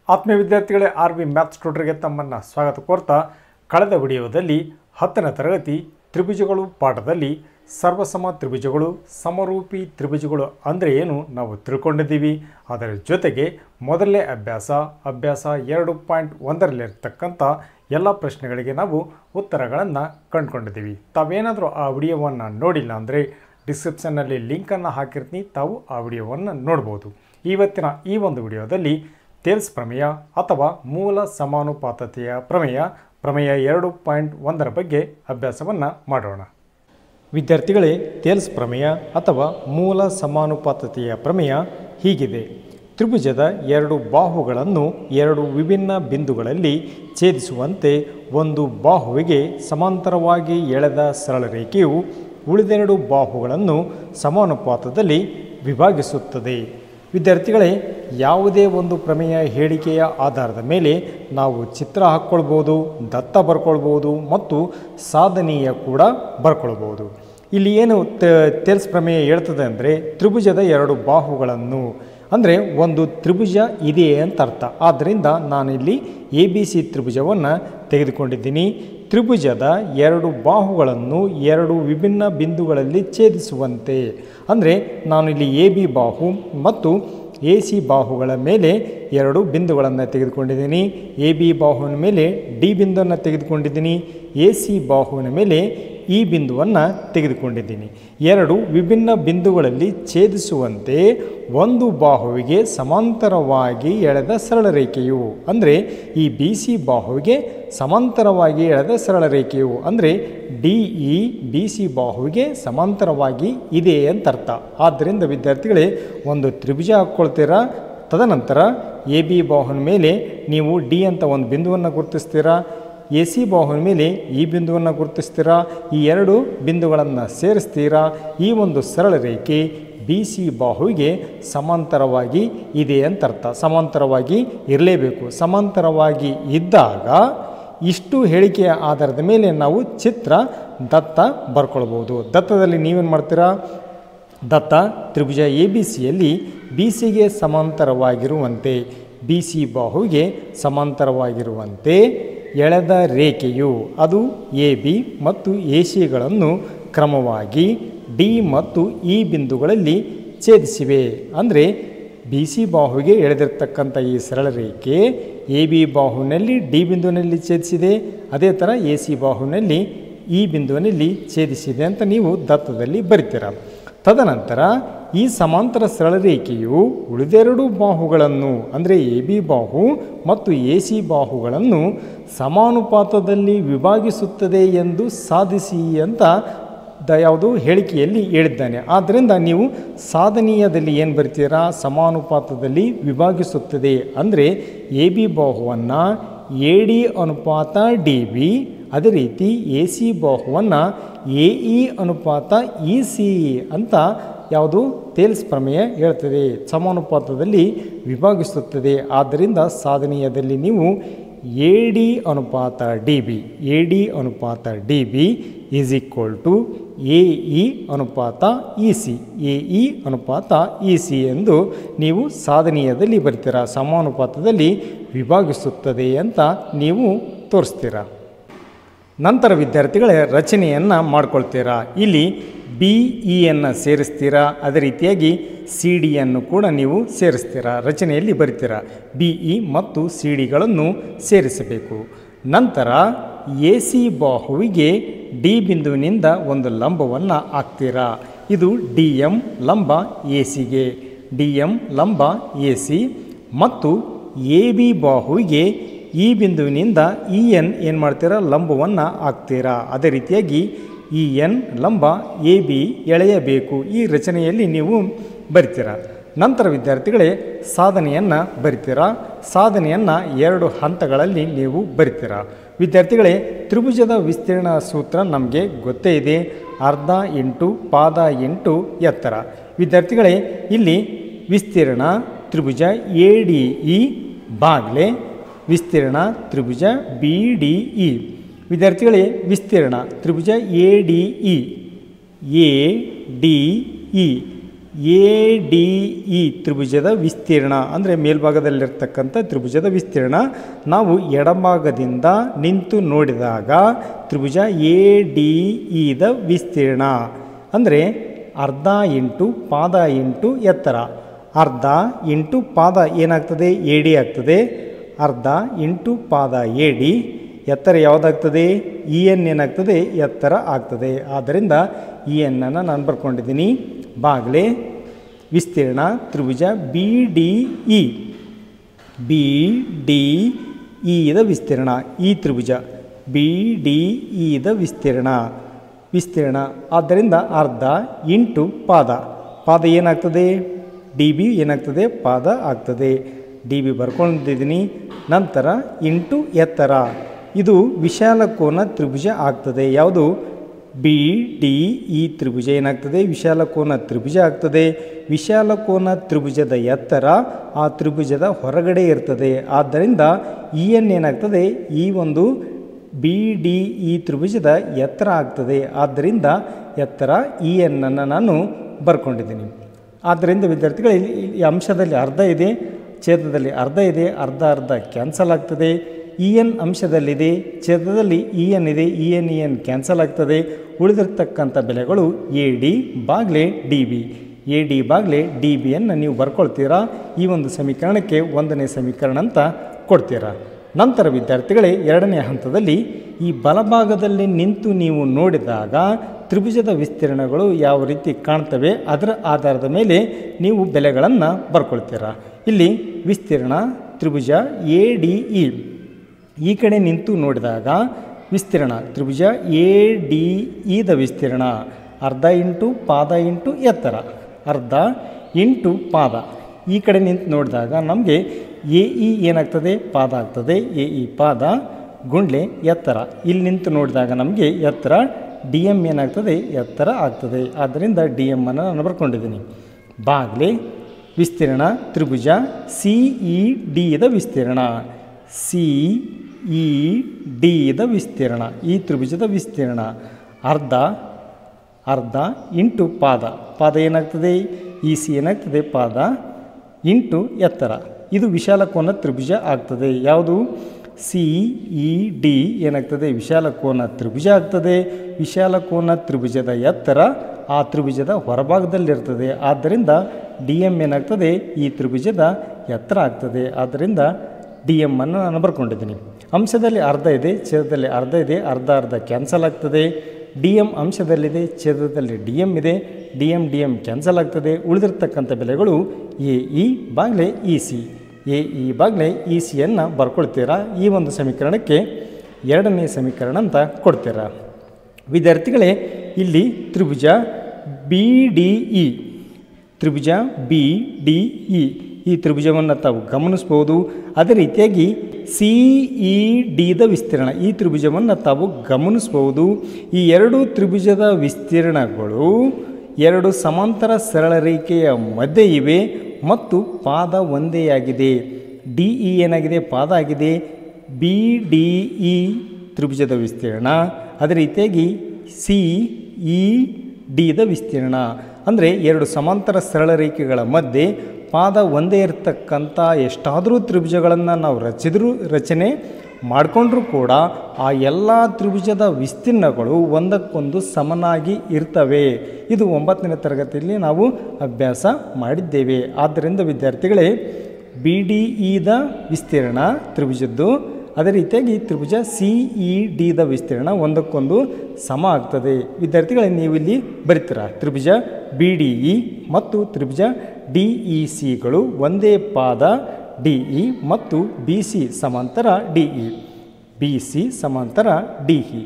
ಆತ್ಮೀಯ ವಿದ್ಯಾರ್ಥಿಗಳೇ R V maths ಟ್ಯೂಟರ್ಗೆ ತಮ್ಮನ್ನು ಸ್ವಾಗತ ಕೋರ್ತಾ ಕಳೆದ ವಿಡಿಯೋದಲ್ಲಿ ಹತ್ತನೇ ತರಗತಿ ತ್ರಿಭುಜಗಳು ಪಾಠದಲ್ಲಿ ಸರ್ವಸಮ ತ್ರಿಭುಜಗಳು ಸಮರೂಪಿ ತ್ರಿಭುಜಗಳು ಅಂದರೆ ಏನು ನಾವು ತಿಳ್ಕೊಂಡಿದ್ದೀವಿ ಅದರ ಜೊತೆಗೆ ಮೊದಲನೇ ಅಭ್ಯಾಸ ಅಭ್ಯಾಸ ಎರಡು ಪಾಯಿಂಟ್ ಒಂದರಲ್ಲಿರ್ತಕ್ಕಂಥ ಎಲ್ಲ ಪ್ರಶ್ನೆಗಳಿಗೆ ನಾವು ಉತ್ತರಗಳನ್ನು ಕಂಡುಕೊಂಡಿದ್ದೀವಿ ತಾವೇನಾದರೂ ಆ ವಿಡಿಯೋವನ್ನು ನೋಡಿಲ್ಲ ಅಂದರೆ ಡಿಸ್ಕ್ರಿಪ್ಷನ್ನಲ್ಲಿ ಲಿಂಕನ್ನು ಹಾಕಿರ್ತೀನಿ ತಾವು ಆ ವಿಡಿಯೋವನ್ನು ನೋಡ್ಬೋದು ಇವತ್ತಿನ ಈ ಒಂದು ವಿಡಿಯೋದಲ್ಲಿ ತೇಲ್ಸ್ ಪ್ರಮೇಯ ಅಥವಾ ಮೂಲ ಸಮಾನುಪಾತತೆಯ ಪ್ರಮೇಯ ಪ್ರಮೇಯ ಎರಡು ಪಾಯಿಂಟ್ ಒಂದರ ಬಗ್ಗೆ ಅಭ್ಯಾಸವನ್ನು ಮಾಡೋಣ ವಿದ್ಯಾರ್ಥಿಗಳೇ ತೇಲ್ಸ್ ಪ್ರಮೇಯ ಅಥವಾ ಮೂಲ ಸಮಾನುಪಾತತೆಯ ಪ್ರಮೇಯ ಹೀಗಿದೆ ತ್ರಿಭುಜದ ಎರಡು ಬಾಹುಗಳನ್ನು ಎರಡು ವಿಭಿನ್ನ ಬಿಂದುಗಳಲ್ಲಿ ಛೇದಿಸುವಂತೆ ಒಂದು ಬಾಹುವಿಗೆ ಸಮಾಂತರವಾಗಿ ಎಳೆದ ಸರಳ ರೇಖೆಯು ಉಳಿದೆರಡು ಬಾಹುಗಳನ್ನು ಸಮಾನುಪಾತದಲ್ಲಿ ವಿಭಾಗಿಸುತ್ತದೆ ವಿದ್ಯಾರ್ಥಿಗಳೇ ಯಾವುದೇ ಒಂದು ಪ್ರಮೇಯ ಹೇಳಿಕೆಯ ಆಧಾರದ ಮೇಲೆ ನಾವು ಚಿತ್ರ ಹಾಕ್ಕೊಳ್ಬೋದು ದತ್ತ ಬರ್ಕೊಳ್ಬೋದು ಮತ್ತು ಸಾಧನೀಯ ಕೂಡ ಬರ್ಕೊಳ್ಬೋದು ಇಲ್ಲಿ ಏನು ತೆಲ್ಸ್ ಪ್ರಮೇಯ ಹೇಳ್ತದೆ ಅಂದರೆ ತ್ರಿಭುಜದ ಎರಡು ಬಾಹುಗಳನ್ನು ಅಂದರೆ ಒಂದು ತ್ರಿಭುಜ ಇದೆಯೇ ಅಂತ ಅರ್ಥ ಆದ್ದರಿಂದ ನಾನಿಲ್ಲಿ ಎ ಬಿ ಸಿ ತ್ರಿಭುಜವನ್ನು ತೆಗೆದುಕೊಂಡಿದ್ದೀನಿ ತ್ರಿಭುಜದ ಎರಡು ಬಾಹುಗಳನ್ನು ಎರಡು ವಿಭಿನ್ನ ಬಿಂದುಗಳಲ್ಲಿ ಛೇದಿಸುವಂತೆ ಅಂದರೆ ನಾನು ಇಲ್ಲಿ ಎ ಬಿ ಬಾಹು ಮತ್ತು ಎ ಸಿ ಬಾಹುಗಳ ಮೇಲೆ ಎರಡು ಬಿಂದುಗಳನ್ನು ತೆಗೆದುಕೊಂಡಿದ್ದೀನಿ ಎ ಬಿ ಬಾಹುವಿನ ಮೇಲೆ ಡಿ ಬಿಂದುವನ್ನು ತೆಗೆದುಕೊಂಡಿದ್ದೀನಿ ಎ ಸಿ ಬಾಹುವಿನ ಮೇಲೆ ಈ ಬಿಂದುವನ್ನು ತೆಗೆದುಕೊಂಡಿದ್ದೀನಿ ಎರಡು ವಿಭಿನ್ನ ಬಿಂದುಗಳಲ್ಲಿ ಛೇದಿಸುವಂತೆ ಒಂದು ಬಾಹುವಿಗೆ ಸಮಾಂತರವಾಗಿ ಎಳೆದ ಸರಳ ರೇಖೆಯು ಅಂದರೆ ಈ ಬಿ ಸಿ ಬಾಹುವಿಗೆ ಸಮಾಂತರವಾಗಿ ಎಳೆದ ಸರಳ ರೇಖೆಯು ಅಂದರೆ ಡಿ ಇ ಬಿ ಸಿ ಬಾಹುವಿಗೆ ಸಮಾಂತರವಾಗಿ ಇದೆ ಅಂತ ಅರ್ಥ ಆದ್ದರಿಂದ ವಿದ್ಯಾರ್ಥಿಗಳೇ ಒಂದು ತ್ರಿಭುಜ ಹಾಕ್ಕೊಳ್ತೀರಾ ತದನಂತರ ಎ ಬಿ ಬಾಹುವಿನ ಮೇಲೆ ನೀವು ಡಿ ಅಂತ ಒಂದು ಬಿಂದುವನ್ನು ಗುರುತಿಸ್ತೀರಾ ಎ ಸಿ ಬಾಹುವಿನ ಮೇಲೆ ಈ ಬಿಂದುವನ್ನು ಗುರುತಿಸ್ತೀರಾ ಈ ಎರಡು ಬಿಂದುಗಳನ್ನು ಸೇರಿಸ್ತೀರಾ ಈ ಒಂದು ಸರಳ ರೇಖೆ ಬಿ ಸಿ ಬಾಹುವಿಗೆ ಸಮಾಂತರವಾಗಿ ಇದೆ ಅಂತ ಅರ್ಥ ಸಮಾಂತರವಾಗಿ ಇರಲೇಬೇಕು ಸಮಾಂತರವಾಗಿ ಇದ್ದಾಗ ಇಷ್ಟು ಹೇಳಿಕೆಯ ಆಧಾರದ ಮೇಲೆ ನಾವು ಚಿತ್ರ ದತ್ತ ಬರ್ಕೊಳ್ಬೋದು ದತ್ತದಲ್ಲಿ ನೀವೇನು ಮಾಡ್ತೀರಾ ದತ್ತ ತ್ರಿಭುಜ ಎ ಬಿ ಸಿಯಲ್ಲಿ ಬಿ ಸಿಗೆ ಸಮಾಂತರವಾಗಿರುವಂತೆ ಬಿ ಸಿ ಬಾಹುವಿಗೆ ಸಮಾಂತರವಾಗಿರುವಂತೆ ಎಳೆದ ರೇಖೆಯು ಅದು ಎ ಬಿ ಮತ್ತು ಎ ಸಿಗಳನ್ನು ಕ್ರಮವಾಗಿ ಡಿ ಮತ್ತು ಇ ಬಿಂದುಗಳಲ್ಲಿ ಛೇದಿಸಿವೆ ಅಂದರೆ ಬಿ ಸಿ ಬಾಹುವಿಗೆ ಎಳೆದಿರ್ತಕ್ಕಂಥ ಈ ಸರಳ ರೇಖೆ ಎ ಬಿ ಬಾಹುವಿನಲ್ಲಿ ಡಿ ಬಿಂದುವಿನಲ್ಲಿ ಛೇದಿಸಿದೆ ಅದೇ ಥರ ಎ ಸಿ ಬಾಹುವಿನಲ್ಲಿ ಈ ಬಿಂದುವಿನಲ್ಲಿ ಛೇದಿಸಿದೆ ಅಂತ ನೀವು ದತ್ತದಲ್ಲಿ ಬರಿತೀರ ತದನಂತರ ಈ ಸಮಾಂತರ ಸರಳ ರೇಖೆಯು ಉಳಿದೆರಡು ಬಾಹುಗಳನ್ನು ಅಂದರೆ ಎ ಬಿ ಬಾಹು ಮತ್ತು ಎ ಸಿ ಬಾಹುಗಳನ್ನು ಸಮಾನುಪಾತದಲ್ಲಿ ವಿಭಾಗಿಸುತ್ತದೆ ಎಂದು ಸಾಧಿಸಿ ಅಂತ ದ ಯಾವುದು ಹೇಳಿಕೆಯಲ್ಲಿ ಹೇಳಿದ್ದಾನೆ ಆದ್ದರಿಂದ ನೀವು ಸಾಧನೀಯದಲ್ಲಿ ಏನು ಬರ್ತೀರಾ ಸಮಾನುಪಾತದಲ್ಲಿ ವಿಭಾಗಿಸುತ್ತದೆ ಅಂದರೆ ಎ ಬಿ ಬಾಹುವನ್ನು ಎ ಡಿ ಅನುಪಾತ ಡಿ ಬಿ ಅದೇ ರೀತಿ ಎ ಸಿ ಬಾಹುವನ್ನು ಎ ಇ ಅನುಪಾತ ಇ ಸಿ ಅಂತ ಯಾವುದು ತೇಲ್ಸ್ ಪ್ರಮೇಯ ಹೇಳ್ತದೆ ಸಮಾನುಪಾತದಲ್ಲಿ ವಿಭಾಗಿಸುತ್ತದೆ ಆದ್ದರಿಂದ ಸಾಧನೀಯದಲ್ಲಿ ನೀವು ಎ ಡಿ ಅನುಪಾತ ಡಿ ಬಿ ಎ ಡಿ ಅನುಪಾತ D B is equal to A E ಅನುಪಾತ ಇ ಸಿ ಎ ಇ ಅನುಪಾತ ಇ ಸಿ ಎಂದು ನೀವು ಸಾಧನೀಯದಲ್ಲಿ ಬರ್ತೀರಾ ಸಮಾನುಪಾತದಲ್ಲಿ ವಿಭಾಗಿಸುತ್ತದೆ ಅಂತ ನೀವು ತೋರಿಸ್ತೀರಾ ನಂತರ ವಿದ್ಯಾರ್ಥಿಗಳೇ ರಚನೆಯನ್ನು ಮಾಡ್ಕೊಳ್ತೀರಾ ಇಲ್ಲಿ ಬಿ ಇಯನ್ನು ಸೇರಿಸ್ತೀರಾ ಅದೇ ರೀತಿಯಾಗಿ ಸಿ ಡಿಯನ್ನು ಕೂಡ ನೀವು ಸೇರಿಸ್ತೀರಾ ರಚನೆಯಲ್ಲಿ ಬರಿತೀರಾ ಬಿ ಇ ಮತ್ತು ಸಿ ಡಿಗಳನ್ನು ಸೇರಿಸಬೇಕು ನಂತರ ಎ ಸಿ ಬಾಹುವಿಗೆ ಡಿ ಬಿಂದುವಿನಿಂದ ಒಂದು ಲಂಬವನ್ನು ಹಾಕ್ತೀರಾ ಇದು ಡಿ ಎಂ ಲಂಬ ಎ ಸಿಗೆ ಡಿ ಎಂ ಲಂಬ ಎ ಸಿ ಮತ್ತು ಎ ಬಿ ಬಾಹುವಿಗೆ ಈ ಬಿಂದುವಿನಿಂದ ಇ ಎನ್ ಏನು ಮಾಡ್ತೀರಾ ಲಂಬವನ್ನು ಹಾಕ್ತೀರಾ ಅದೇ ರೀತಿಯಾಗಿ ಈ ಎನ್ ಲಂಬ ಎ ಬಿ ಎಳೆಯಬೇಕು ಈ ರಚನೆಯಲ್ಲಿ ನೀವು ಬರಿತೀರಾ ನಂತರ ವಿದ್ಯಾರ್ಥಿಗಳೇ ಸಾಧನೆಯನ್ನು ಬರಿತೀರಾ ಸಾಧನೆಯನ್ನು ಎರಡು ಹಂತಗಳಲ್ಲಿ ನೀವು ಬರಿತೀರಾ ವಿದ್ಯಾರ್ಥಿಗಳೇ ತ್ರಿಭುಜದ ವಿಸ್ತೀರ್ಣ ಸೂತ್ರ ನಮಗೆ ಗೊತ್ತೇ ಇದೆ ಅರ್ಧ ಇಂಟು ಪಾದ ಇಂಟು ಎತ್ತರ ವಿದ್ಯಾರ್ಥಿಗಳೇ ಇಲ್ಲಿ ವಿಸ್ತೀರ್ಣ ತ್ರಿಭುಜ ಎ ಡಿ ಇ ಬಾಗ್ಲೆ ವಿಸ್ತೀರ್ಣ ತ್ರಿಭುಜ ಬಿ ಡಿ ಇ ವಿದ್ಯಾರ್ಥಿಗಳೇ ವಿಸ್ತೀರ್ಣ ತ್ರಿಭುಜ A D E A D E A D E ತ್ರಿಭುಜದ ವಿಸ್ತೀರ್ಣ ಅಂದರೆ ಮೇಲ್ಭಾಗದಲ್ಲಿರ್ತಕ್ಕಂಥ ತ್ರಿಭುಜದ ವಿಸ್ತೀರ್ಣ ನಾವು ಎಡಭಾಗದಿಂದ ನಿಂತು ನೋಡಿದಾಗ ತ್ರಿಭುಜ ಎ ಡಿ ಇದ ವಿಸ್ತೀರ್ಣ ಅಂದರೆ ಅರ್ಧ ಇಂಟು ಪಾದ ಇಂಟು ಎತ್ತರ ಅರ್ಧ ಇಂಟು ಪಾದ ಏನಾಗ್ತದೆ ಎ ಡಿ ಆಗ್ತದೆ ಅರ್ಧ ಇಂಟು ಪಾದ ಎ ಡಿ ಎತ್ತರ ಯಾವುದಾಗ್ತದೆ ಇ ಎನ್ ಏನಾಗ್ತದೆ ಎತ್ತರ ಆಗ್ತದೆ ಆದ್ದರಿಂದ ಇ ಎನ್ನನ್ನು ನಾನು ಬರ್ಕೊಂಡಿದ್ದೀನಿ ಬಾಗ್ಲೆ ವಿಸ್ತೀರ್ಣ ತ್ರಿಭುಜ B D E B D ಇದ ವಿಸ್ತೀರ್ಣ ಈ ತ್ರಿಭುಜ ಬಿ ಡಿ ಇದ ವಿಸ್ತೀರ್ಣ ವಿಸ್ತೀರ್ಣ ಆದ್ದರಿಂದ ಅರ್ಧ ಇಂಟು ಪಾದ ಪಾದ ಏನಾಗ್ತದೆ ಡಿ ಬಿ ಏನಾಗ್ತದೆ ಪಾದ ಆಗ್ತದೆ ಡಿ ಬಿ ಬರ್ಕೊಂಡಿದ್ದೀನಿ ನಂತರ ಇಂಟು ಎತ್ತರ ಇದು ವಿಶಾಲ ಕೋನ ತ್ರಿಭುಜ ಆಗ್ತದೆ ಯಾವುದು ಬಿ ಡಿ ಇ ತ್ರಿಭುಜ ಏನಾಗ್ತದೆ ವಿಶಾಲ ಕೋನ ತ್ರಿಭುಜ ಆಗ್ತದೆ ವಿಶಾಲ ಕೋನ ತ್ರಿಭುಜದ ಎತ್ತರ ಆ ತ್ರಿಭುಜದ ಹೊರಗಡೆ ಇರ್ತದೆ ಆದ್ದರಿಂದ ಇ ಎನ್ ಏನಾಗ್ತದೆ ಈ ಒಂದು ಬಿ ಡಿ ಇ ತ್ರಿಭುಜದ ಎತ್ತರ ಆಗ್ತದೆ ಆದ್ದರಿಂದ ಎತ್ತರ ಇ ಎನ್ನನ್ನು ನಾನು ಬರ್ಕೊಂಡಿದ್ದೀನಿ ಆದ್ದರಿಂದ ವಿದ್ಯಾರ್ಥಿಗಳು ಇಲ್ಲಿ ಈ ಅಂಶದಲ್ಲಿ ಅರ್ಧ ಇದೆ ಛೇದದಲ್ಲಿ ಅರ್ಧ ಇದೆ ಅರ್ಧ ಅರ್ಧ ಕ್ಯಾನ್ಸಲ್ ಆಗ್ತದೆ ಇ ಎನ್ ಅಂಶದಲ್ಲಿದೆ ಛೇದದಲ್ಲಿ ಇ ಎನ್ ಇದೆ E N E N cancel ಆಗ್ತದೆ ಉಳಿದಿರ್ತಕ್ಕಂಥ ಬೆಲೆಗಳು ಎ ಡಿ ಬಾಗ್ಲೆ ಡಿ ಬಿ ಎ ಡಿ ಬಾಗ್ಲೆ ಡಿ ಬಿಯನ್ನು ನೀವು ಬರ್ಕೊಳ್ತೀರಾ ಈ ಒಂದು ಸಮೀಕರಣಕ್ಕೆ ಒಂದನೇ ಸಮೀಕರಣ ಅಂತ ಕೊಡ್ತೀರಾ ನಂತರ ವಿದ್ಯಾರ್ಥಿಗಳೇ ಎರಡನೇ ಹಂತದಲ್ಲಿ ಈ ಬಲಭಾಗದಲ್ಲಿ ನಿಂತು ನೀವು ನೋಡಿದಾಗ ತ್ರಿಭುಜದ ವಿಸ್ತೀರ್ಣಗಳು ಯಾವ ರೀತಿ ಕಾಣ್ತವೆ ಅದರ ಆಧಾರದ ಮೇಲೆ ನೀವು ಬೆಲೆಗಳನ್ನು ಬರ್ಕೊಳ್ತೀರಾ ಇಲ್ಲಿ ವಿಸ್ತೀರ್ಣ ತ್ರಿಭುಜ ಎ ಡಿ ಇ ಈ ಕಡೆ ನಿಂತು ನೋಡಿದಾಗ ವಿಸ್ತೀರ್ಣ ತ್ರಿಭುಜ ಎ ಡಿ ಇದ ವಿಸ್ತೀರ್ಣ ಅರ್ಧ ಇಂಟು ಪಾದ ಇಂಟು ಎತ್ತರ ಅರ್ಧ ಇಂಟು ಪಾದ ಈ ಕಡೆ ನಿಂತು ನೋಡಿದಾಗ ನಮಗೆ ಎ ಇ ಏನಾಗ್ತದೆ ಪಾದ ಆಗ್ತದೆ ಎ ಇ ಪಾದ ಗುಂಡ್ಲೆ ಎತ್ತರ ಇಲ್ಲಿ ನಿಂತು ನೋಡಿದಾಗ ನಮಗೆ ಎತ್ತರ ಡಿ ಎಮ್ ಏನಾಗ್ತದೆ ಎತ್ತರ ಆಗ್ತದೆ ಆದ್ದರಿಂದ ಡಿ ಎಮ್ಮನ್ನು ನಾನು ಬರ್ಕೊಂಡಿದ್ದೀನಿ ಬಾಗ್ಲೆ ವಿಸ್ತೀರ್ಣ ತ್ರಿಭುಜ ಸಿ ಇ ಡಿ ದ ವಿಸ್ತೀರ್ಣ ಸಿ ಇ ಡಿ ದ ವಿಸ್ತೀರ್ಣ ಈ ತ್ರಿಭುಜದ ವಿಸ್ತೀರ್ಣ ಅರ್ಧ ಅರ್ಧ ಇಂಟು ಪಾದ ಪಾದ ಏನಾಗ್ತದೆ ಈ ಸಿ ಏನಾಗ್ತದೆ ಪಾದ ಇಂಟು ಎತ್ತರ ಇದು ವಿಶಾಲ ಕೋನ ತ್ರಿಭುಜ ಆಗ್ತದೆ ಯಾವುದು ಸಿ ಇ ಡಿ ಏನಾಗ್ತದೆ ವಿಶಾಲ ಕೋನ ತ್ರಿಭುಜ ಆಗ್ತದೆ ವಿಶಾಲ ಕೋನ ತ್ರಿಭುಜದ ಎತ್ತರ ಆ ತ್ರಿಭುಜದ ಹೊರಭಾಗದಲ್ಲಿರ್ತದೆ ಆದ್ದರಿಂದ ಡಿ ಎಮ್ ಏನಾಗ್ತದೆ ಈ ತ್ರಿಭುಜದ ಎತ್ತರ ಆಗ್ತದೆ ಆದ್ದರಿಂದ ಡಿ ಎಮ್ಮನ್ನು ನಾನು ಬರ್ಕೊಂಡಿದ್ದೀನಿ ಅಂಶದಲ್ಲಿ ಅರ್ಧ ಇದೆ ಛೇದದಲ್ಲಿ ಅರ್ಧ ಇದೆ ಅರ್ಧ ಅರ್ಧ ಕ್ಯಾನ್ಸಲ್ ಆಗ್ತದೆ ಡಿ ಎಮ್ ಅಂಶದಲ್ಲಿದೆ ಛೇದದಲ್ಲಿ ಡಿ ಎಮ್ ಇದೆ D M D M cancel ಆಗ್ತದೆ ಉಳಿದಿರ್ತಕ್ಕಂಥ ಬೆಲೆಗಳು ಎ ಇ ಬಾಗ್ಲೆ ಇ ಸಿ ಎ ಇ ಬಾಗ್ಲೆ ಇ ಸಿಯನ್ನು ಬರ್ಕೊಳ್ತೀರಾ ಈ ಒಂದು ಸಮೀಕರಣಕ್ಕೆ ಎರಡನೇ ಸಮೀಕರಣ ಅಂತ ಕೊಡ್ತೀರಾ ವಿದ್ಯಾರ್ಥಿಗಳೇ ಇಲ್ಲಿ ತ್ರಿಭುಜ ಬಿ ಡಿ ಇ ತ್ರಿಭುಜ ಬಿ ಡಿ ಇ ಈ ತ್ರಿಭುಜವನ್ನು ತಾವು ಗಮನಿಸ್ಬೋದು ಅದೇ ರೀತಿಯಾಗಿ ಸಿ ಇ ಡಿದ ವಿಸ್ತೀರ್ಣ ಈ ತ್ರಿಭುಜವನ್ನು ತಾವು ಗಮನಿಸ್ಬೋದು ಈ ಎರಡು ತ್ರಿಭುಜದ ವಿಸ್ತೀರ್ಣಗಳು ಎರಡು ಸಮಾಂತರ ಸರಳ ರೇಖೆಯ ಮಧ್ಯೆ ಇವೆ ಮತ್ತು ಪಾದ ಒಂದೇ ಆಗಿದೆ ಡಿ ಇ ಏನಾಗಿದೆ ಪಾದ ಆಗಿದೆ ಬಿ ಡಿ ಇ ತ್ರಿಭುಜದ ವಿಸ್ತೀರ್ಣ ಅದೇ ರೀತಿಯಾಗಿ ಸಿ ಇ ಡಿದ ವಿಸ್ತೀರ್ಣ ಅಂದರೆ ಎರಡು ಸಮಾಂತರ ಸರಳ ರೇಖೆಗಳ ಮಧ್ಯೆ ಪಾದ ಒಂದೇ ಇರತಕ್ಕಂಥ ಎಷ್ಟಾದರೂ ತ್ರಿಭುಜಗಳನ್ನು ನಾವು ರಚಿದ್ರು ರಚನೆ ಮಾಡಿಕೊಂಡ್ರೂ ಕೂಡ ಆ ಎಲ್ಲ ತ್ರಿಭುಜದ ವಿಸ್ತೀರ್ಣಗಳು ಒಂದಕ್ಕೊಂದು ಸಮನಾಗಿ ಇರ್ತವೆ ಇದು ಒಂಬತ್ತನೇ ತರಗತಿಯಲ್ಲಿ ನಾವು ಅಭ್ಯಾಸ ಮಾಡಿದ್ದೇವೆ ಆದ್ದರಿಂದ ವಿದ್ಯಾರ್ಥಿಗಳೇ ಬಿ ಡಿ ಇದ ವಿಸ್ತೀರ್ಣ ತ್ರಿಭುಜದ್ದು ಅದೇ ರೀತಿಯಾಗಿ ತ್ರಿಭುಜ ಸಿ ಇ ಡಿದ ವಿಸ್ತೀರ್ಣ ಒಂದಕ್ಕೊಂದು ಸಮ ಆಗ್ತದೆ ವಿದ್ಯಾರ್ಥಿಗಳೇ ನೀವು ಇಲ್ಲಿ ಬರಿತೀರ ತ್ರಿಭುಜ ಬಿ ಡಿ ಇ ಮತ್ತು ತ್ರಿಭುಜ ಡಿ ಇ ಸಿಗಳು ಒಂದೇ ಪಾದ ಡಿ ಇ ಮತ್ತು ಬಿ ಸಿ ಸಮಾಂತರ ಡಿ ಇ ಬಿ ಸಿ ಸಮಾಂತರ ಡಿ ಇ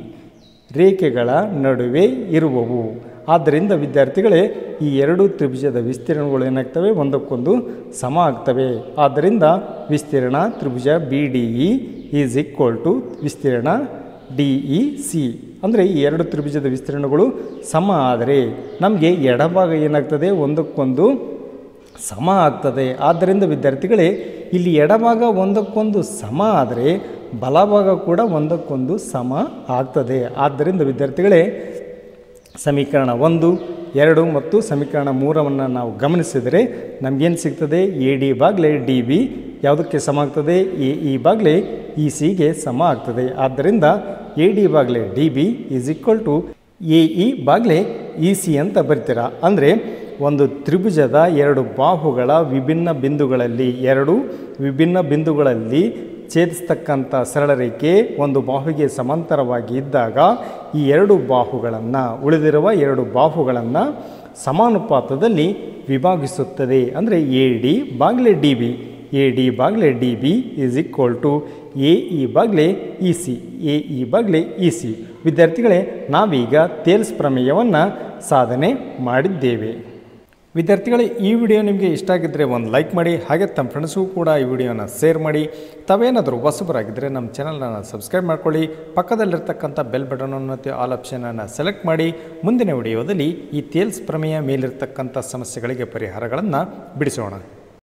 ರೇಖೆಗಳ ನಡುವೆ ಇರುವವು ಆದ್ದರಿಂದ ವಿದ್ಯಾರ್ಥಿಗಳೇ ಈ ಎರಡು ತ್ರಿಭುಜದ ವಿಸ್ತೀರ್ಣಗಳು ಏನಾಗ್ತವೆ ಒಂದಕ್ಕೊಂದು ಸಮ ಆಗ್ತವೆ ಆದ್ದರಿಂದ ವಿಸ್ತೀರ್ಣ ತ್ರಿಭುಜ B D E is equal to ವಿಸ್ತೀರ್ಣ ಡಿ ಇ ಸಿ ಅಂದರೆ ಈ ಎರಡು ತ್ರಿಭುಜದ ವಿಸ್ತೀರ್ಣಗಳು ಸಮ ಆದರೆ ನಮಗೆ ಎಡಭಾಗ ಏನಾಗ್ತದೆ ಒಂದಕ್ಕೊಂದು ಸಮ ಆಗ್ತದೆ ಆದ್ದರಿಂದ ವಿದ್ಯಾರ್ಥಿಗಳೇ ಇಲ್ಲಿ ಎಡಭಾಗ ಒಂದಕ್ಕೊಂದು ಸಮ ಆದರೆ ಬಲಭಾಗ ಕೂಡ ಒಂದಕ್ಕೊಂದು ಸಮ ಆಗ್ತದೆ ಆದ್ದರಿಂದ ವಿದ್ಯಾರ್ಥಿಗಳೇ ಸಮೀಕರಣ ಒಂದು ಎರಡು ಮತ್ತು ಸಮೀಕರಣ ಮೂರವನ್ನು ನಾವು ಗಮನಿಸಿದರೆ ನಮಗೇನು ಸಿಗ್ತದೆ ಎ ಡಿ ಬಾಗ್ಲೆ ಡಿ ಬಿ ಯಾವುದಕ್ಕೆ ಸಮ ಆಗ್ತದೆ ಎ ಇ ಬಾಗ್ಲೆ ಇ ಸಿಗೆ ಸಮ ಆಗ್ತದೆ ಆದ್ದರಿಂದ ಎ ಡಿ ಬಾಗ್ಲೆ D B is equal to A E ಬಾಗ್ಲೆ ಇ ಸಿ ಅಂತ ಬರ್ತೀರಾ ಅಂದರೆ ಒಂದು ತ್ರಿಭುಜದ ಎರಡು ಬಾಹುಗಳ ವಿಭಿನ್ನ ಬಿಂದುಗಳಲ್ಲಿ ಎರಡು ವಿಭಿನ್ನ ಬಿಂದುಗಳಲ್ಲಿ ಛೇದಿಸ್ತಕ್ಕಂಥ ಸರಳ ರೇಖೆ ಒಂದು ಬಾಹುವಿಗೆ ಸಮಾಂತರವಾಗಿ ಇದ್ದಾಗ ಈ ಎರಡು ಬಾಹುಗಳನ್ನು ಉಳಿದಿರುವ ಎರಡು ಬಾಹುಗಳನ್ನು ಸಮಾನುಪಾತದಲ್ಲಿ ವಿಭಾಗಿಸುತ್ತದೆ ಅಂದರೆ ಎ ಡಿ ಬಾಗ್ಲೆ ಡಿ ಬಿ ಎ ಡಿ ಬಾಗ್ಲೆ D B is equal to A E ಬಾಗ್ಲೆ ಇ ಸಿ ಎ ಇ ಬಾಗ್ಲೆ ಇ ಸಿ ವಿದ್ಯಾರ್ಥಿಗಳೇ ನಾವೀಗ ತೇಲ್ಸ್ ಪ್ರಮೇಯವನ್ನು ಸಾಧನೆ ಮಾಡಿದ್ದೇವೆ ವಿದ್ಯಾರ್ಥಿಗಳೇ ಈ ವಿಡಿಯೋ ನಿಮಗೆ ಇಷ್ಟ ಆಗಿದ್ದರೆ ಒಂದು ಲೈಕ್ ಮಾಡಿ ಹಾಗೆ ತಮ್ಮ ಫ್ರೆಂಡ್ಸ್ಗೂ ಕೂಡ ಈ ವಿಡಿಯೋನ ಶೇರ್ ಮಾಡಿ ತಾವೇನಾದರೂ ಹೊಸಬರಾಗಿದ್ದರೆ ನಮ್ಮ ಚಾನಲನ್ನು ಸಬ್ಸ್ಕ್ರೈಬ್ ಮಾಡ್ಕೊಳ್ಳಿ ಪಕ್ಕದಲ್ಲಿರ್ತಕ್ಕಂಥ ಬೆಲ್ ಬಟನನ್ನು ಮತ್ತು ಆಲ್ ಆಪ್ಷನನ್ನು ಸೆಲೆಕ್ಟ್ ಮಾಡಿ ಮುಂದಿನ ವಿಡಿಯೋದಲ್ಲಿ ಈ ತೇಲ್ಸ್ ಪ್ರಮೇಯ ಮೇಲಿರ್ತಕ್ಕಂಥ ಸಮಸ್ಯೆಗಳಿಗೆ ಪರಿಹಾರಗಳನ್ನು ಬಿಡಿಸೋಣ